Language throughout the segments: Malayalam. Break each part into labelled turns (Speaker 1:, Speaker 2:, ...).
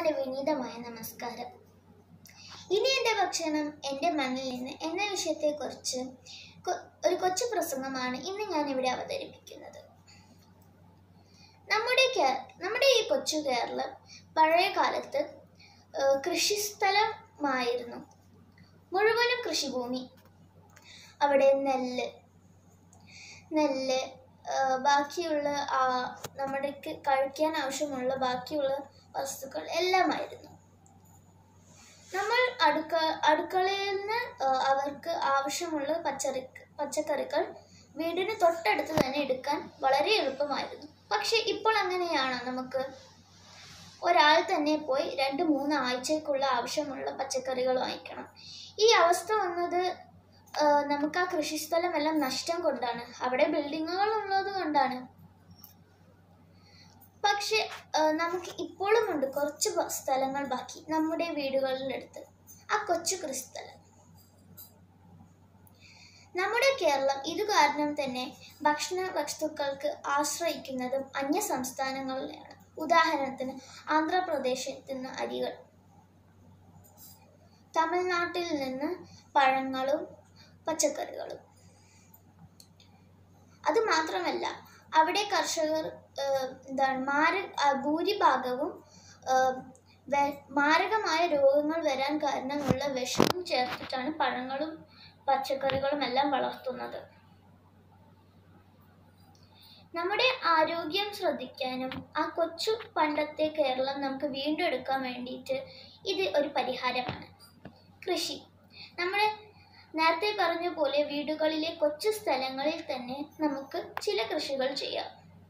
Speaker 1: എൻ്റെ വിനീതമായ നമസ്കാരം ഇനി എൻ്റെ ഭക്ഷണം എൻ്റെ മണ്ണിൽ നിന്ന് എന്ന വിഷയത്തെക്കുറിച്ച് കൊ- ഒരു കൊച്ചു പ്രസംഗമാണ് ഇന്ന് ഞാൻ ഇവിടെ അവതരിപ്പിക്കുന്നത് നമ്മുടെ കേ- നമ്മുടെ ഈ കൊച്ചു കേരളം പഴയ കാലത്ത് ഏഹ്, കൃഷിസ്ഥലമായിരുന്നു മുഴുവനും കൃഷിഭൂമി അവിടെ നെല്ല് നെല്ല് ആ, ബാക്കിയുള്ള ആ, നമ്മുടെ കഴിക്കാൻ ആവശ്യമുള്ള ബാക്കിയുള്ള വസ്തുക്കൾ എല്ലാമായിരുന്നു നമ്മൾ അടുക്ക അടുക്കളയിൽ നിന്ന് ആ, അവർക്ക് ആവശ്യമുള്ള പച്ചറി പച്ചക്കറികൾ വീടിന് തൊട്ടടുത്ത് തന്നെ എടുക്കാൻ വളരെ എളുപ്പമായിരുന്നു പക്ഷെ ഇപ്പോൾ അങ്ങനെയാണോ നമുക്ക് ഒരാൾ തന്നെ പോയി രണ്ട് മൂന്ന് ആഴ്ചക്കുള്ള ആവശ്യമുള്ള പച്ചക്കറികൾ വാങ്ങിക്കണം ഈ അവസ്ഥ വന്നത് ആ, നമുക്ക് ആ കൃഷിസ്ഥലമെല്ലാം നഷ്ടം കൊണ്ടാണ് അവിടെ ബിൽഡിങ്ങുകൾ ഉള്ളത് കൊണ്ടാണ് പക്ഷെ ആ, നമുക്ക് ഇപ്പോഴും ഉണ്ട് കുറച്ച് ബ- സ്ഥലങ്ങൾ ബാക്കി നമ്മുടെ വീടുകളുടെ അടുത്ത് ആ കൊച്ചു കൃഷിസ്ഥലം നമ്മുടെ കേരളം ഇത് കാരണം തന്നെ ഭക്ഷണ വസ്തുക്കൾക്ക് ആശ്രയിക്കുന്നതും അന്യ സംസ്ഥാനങ്ങളിലാണ് ഉദാഹരണത്തിന് ആന്ധ്രാപ്രദേശത്ത് നിന്ന് അരികൾ തമിഴ്നാട്ടിൽ നിന്ന് പഴങ്ങളും പച്ചക്കറികളും അത് മാത്രമല്ല അവിടെ കർഷകർ ഏഹ്, എന്താണ് മാര ആ, ഭൂരിഭാഗവും ഏഹ്, വെ- മാരകമായ രോഗങ്ങൾ വരാൻ കാരണമുള്ള വിഷം ചേർത്തിട്ടാണ് പഴങ്ങളും പച്ചക്കറികളും എല്ലാം വളർത്തുന്നത് നമ്മുടെ ആരോഗ്യം ശ്രദ്ധിക്കാനും ആ കൊച്ചു പണ്ടത്തെ കേരളം നമുക്ക് വീണ്ടും എടുക്കാൻ വേണ്ടിയിട്ട് ഇത് ഒരു പരിഹാരമാണ് കൃഷി നമ്മുടെ നേരത്തെ പറഞ്ഞ പോലെ വീടുകളിലെ കൊച്ചു സ്ഥലങ്ങളിൽ തന്നെ നമുക്ക് ചില കൃഷികൾ ചെയ്യാം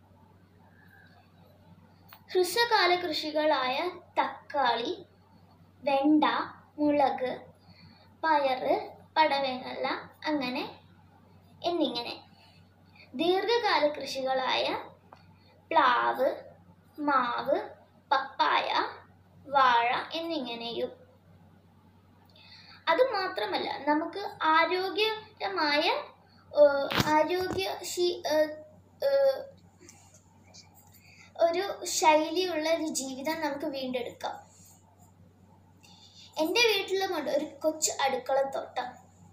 Speaker 1: ഹ്രസ്വകാല കൃഷികളായ തക്കാളി വെണ്ട മുളക് പയറ് പടവേങ്ങല്ല അങ്ങനെ എന്നിങ്ങനെ ദീർഘകാല കൃഷികളായ പ്ലാവ് മാവ് പപ്പായ വാഴ എന്നിങ്ങനെയും അത് മാത്രമല്ല നമുക്ക് ആരോഗ്യകരമായ ഏഹ്, ആരോഗ്യ ശീ- ഏഹ്, ഏഹ്, ഒരു ശൈലിയുള്ള ഒരു ജീവിതം നമുക്ക് വീണ്ടെടുക്കാം എൻ്റെ വീട്ടിലുമുണ്ട് ഒരു കൊച്ചു അടുക്കളത്തോട്ടം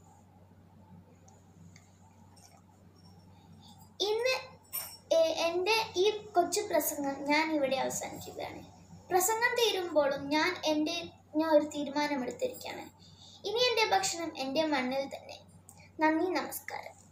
Speaker 1: ഇന്ന് എ- എൻ്റെ ഈ കൊച്ചു പ്രസംഗം ഞാൻ ഇവിടെ അവസാനിക്കുകയാണ് പ്രസംഗം തീരുമ്പോഴും ഞാൻ എൻ്റെ ഞാൻ ഒരു തീരുമാനമെടുത്തിരിക്കുകയാണ് ഇനി എൻ്റെ ഭക്ഷണം എൻ്റെ മണ്ണിൽ തന്നെ നന്ദി നമസ്കാരം